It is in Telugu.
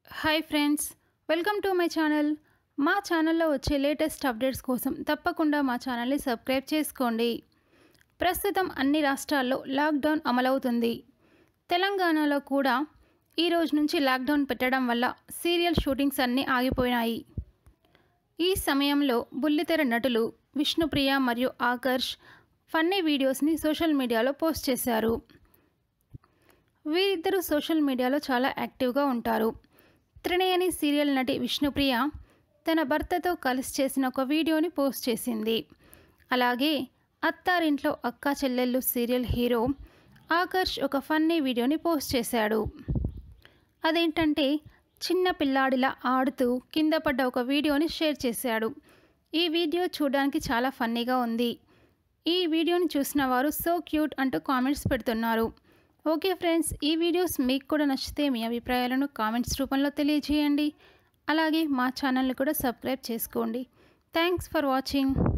hi friends welcome to my channel మా ఛానల్లో వచ్చే లేటెస్ట్ అప్డేట్స్ కోసం తప్పకుండా మా ఛానల్ని సబ్స్క్రైబ్ చేసుకోండి ప్రస్తుతం అన్ని రాష్ట్రాల్లో లాక్డౌన్ అమలవుతుంది తెలంగాణలో కూడా ఈ రోజు నుంచి లాక్డౌన్ పెట్టడం వల్ల సీరియల్ షూటింగ్స్ అన్నీ ఆగిపోయినాయి ఈ సమయంలో బుల్లితెర నటులు విష్ణుప్రియ మరియు ఆకర్ష్ ఫన్నీ వీడియోస్ని సోషల్ మీడియాలో పోస్ట్ చేశారు వీరిద్దరూ సోషల్ మీడియాలో చాలా యాక్టివ్గా ఉంటారు త్రినయని సీరియల్ నటి విష్ణుప్రియ తన భర్తతో కలిసి చేసిన ఒక వీడియోని పోస్ట్ చేసింది అలాగే అత్తారింట్లో అక్కా చెల్లెళ్ళు సీరియల్ హీరో ఆకర్ష్ ఒక ఫన్నీ వీడియోని పోస్ట్ చేశాడు అదేంటంటే చిన్న పిల్లాడిలా ఆడుతూ కింద పడ్డ ఒక వీడియోని షేర్ చేశాడు ఈ వీడియో చూడడానికి చాలా ఫన్నీగా ఉంది ఈ వీడియోని చూసిన వారు సో క్యూట్ అంటూ కామెంట్స్ పెడుతున్నారు ఓకే ఫ్రెండ్స్ ఈ వీడియోస్ మీకు కూడా నచ్చితే మీ అభిప్రాయాలను కామెంట్స్ రూపంలో తెలియజేయండి అలాగే మా ఛానల్ని కూడా సబ్స్క్రైబ్ చేసుకోండి థ్యాంక్స్ ఫర్ వాచింగ్